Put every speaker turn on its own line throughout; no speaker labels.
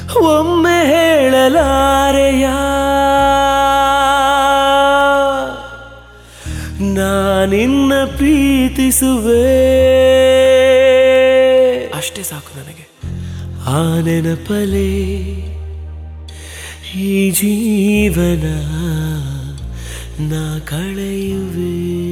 ಒಮ್ಮೆ ಹೇಳಲಾರೆಯ ನಾನಿನ್ನ ಪ್ರೀತಿಸುವೆ ಅಷ್ಟೇ ಸಾಕು ನನಗೆ ಆ ನೆನಪಲೆ ಈ ಜೀವನ ನಾ ಕಳೆಯುವೆ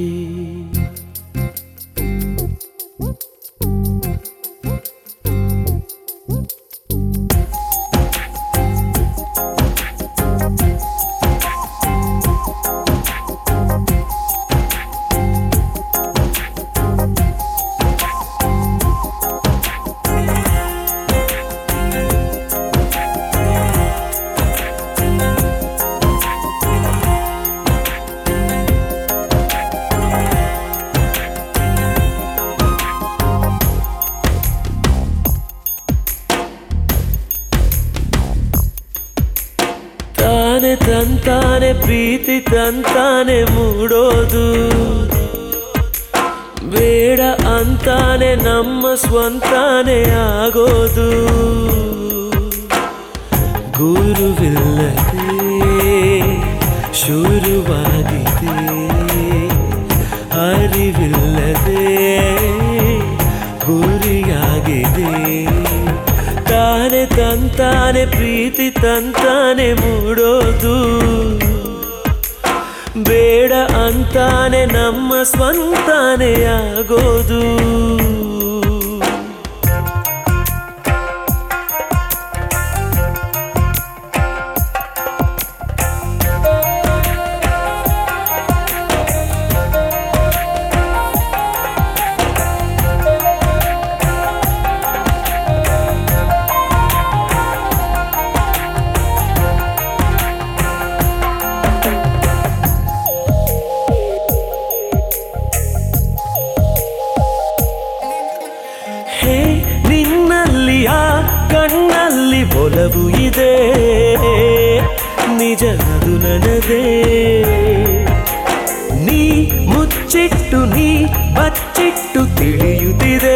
ತಾನೆ ತಂತಾನೆ ಪ್ರೀತಿ ತಂತಾನೆ ಮೂಡೋದು ಬೇಡ ಅಂತಾನೆ ನಮ್ಮ ಸ್ವಂತಾನೆ ಆಗೋದು ಗುರುವಿಲ್ಲದೆ ಶುರುವಾಗಿದೆ ಅರಿವಿಲ್ಲದೆ ಗುರಿಯಾಗಿದೆ ತಾನೆ ತಂತಾನೆ ಪ್ರೀತಿ ತಂತಾನೆ ಮೂಡೋದು ಬೇಡ ಅಂತಾನೆ ನಮ್ಮ ಸ್ವಂತಾನೆ ಆಗೋದು ಹೇ ನಿನ್ನಲ್ಲಿ ಆ ಕಣ್ಣಲ್ಲಿ ಒಲವು ಇದೆ ನಿಜ ಅದು ನನದೇ ನೀ ಮುಚ್ಚಿಟ್ಟು ನೀ ಬಚ್ಚಿಟ್ಟು ತಿಳಿಯುತ್ತಿದೆ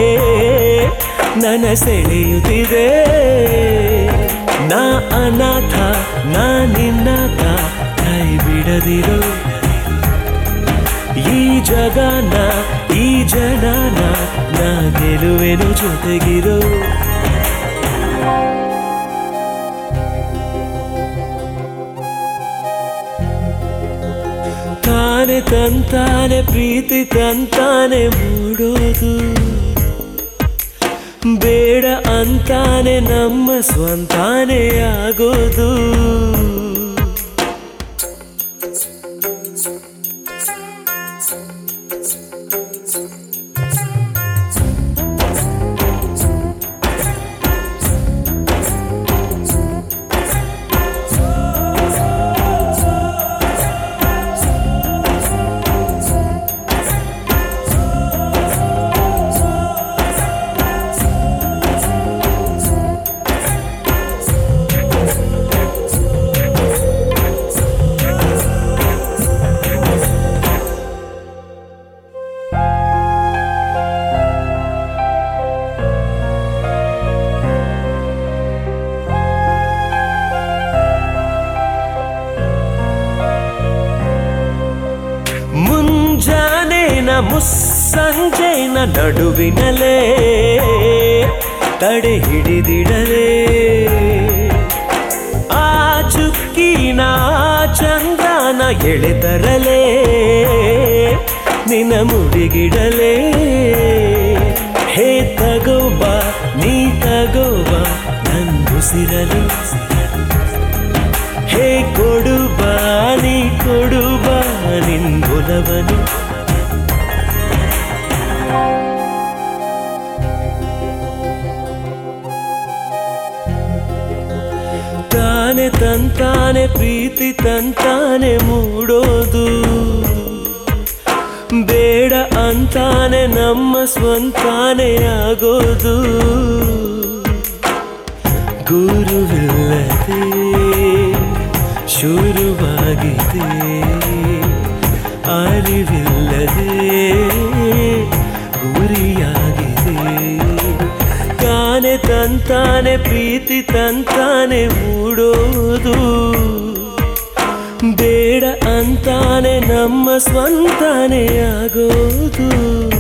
ನನ್ನ ಸೆಳೆಯುತ್ತಿದೆ ನಾ ಅನಾಥ ನಾ ನಿನ್ನಾಥ ಕೈ ಬಿಡದಿರೋ ಈ ಜಗನ ಈ ಜನನ ನಾ ಗೆಲುವೆನು ಜೊತೆಗಿರೋ ತಾನೆ ತಂತಾನೆ ಪ್ರೀತಿ ತಂತಾನೆ ಮೂಡೋದು ಬೇಡ ಅಂತಾನೆ ನಮ್ಮ ಸ್ವಂತಾನೆ ಆಗೋದು ಮುಂಜಾನೆನ ಮುಸ್ಸಂಜೆನ ನಡುವಿನಲೇ ತಡೆ ಹಿಡಿದಿಡಲೇ ಆ ಚುಕ್ಕಿನ ಚಂದ್ರನ ಎಳೆತರಲೇ ನಿನ್ನ ಮುಡಿಗಿಡಲೇ ಹೇ ತಗೋಬ ನೀ ತಗೋಬ ನಂಗುಸಿರಲು ಹೇ ಕೊಡುಬ ನೀ ಕೊಡುಬ ನಿನ್ಗುಲವನು ತಾನೆ ತಂತಾನೆ ಪ್ರೀತಿ ತಂತಾನೆ ಮೂಡೋದು ಬೇಡ ಅಂತಾನೆ ನಮ್ಮ ಸ್ವಂತಾನೆ ಆಗೋದು ಗುರುವಿಲ್ಲದೆ ಶುರುವಾಗಿದೆ ಅರಿವಿಲ್ಲದೆ ಗುರಿಯಾಗಿದೆ ತಾನೆ ತಾನೆ ತಂತಾನೆ ಪ್ರೀತಿ ತಂತಾನೆ ಮೂಡೋದು ಬೇಡ ಅಂತಾನೆ ನಮ್ಮ ಸ್ವಂತಾನೆ ಆಗೋದು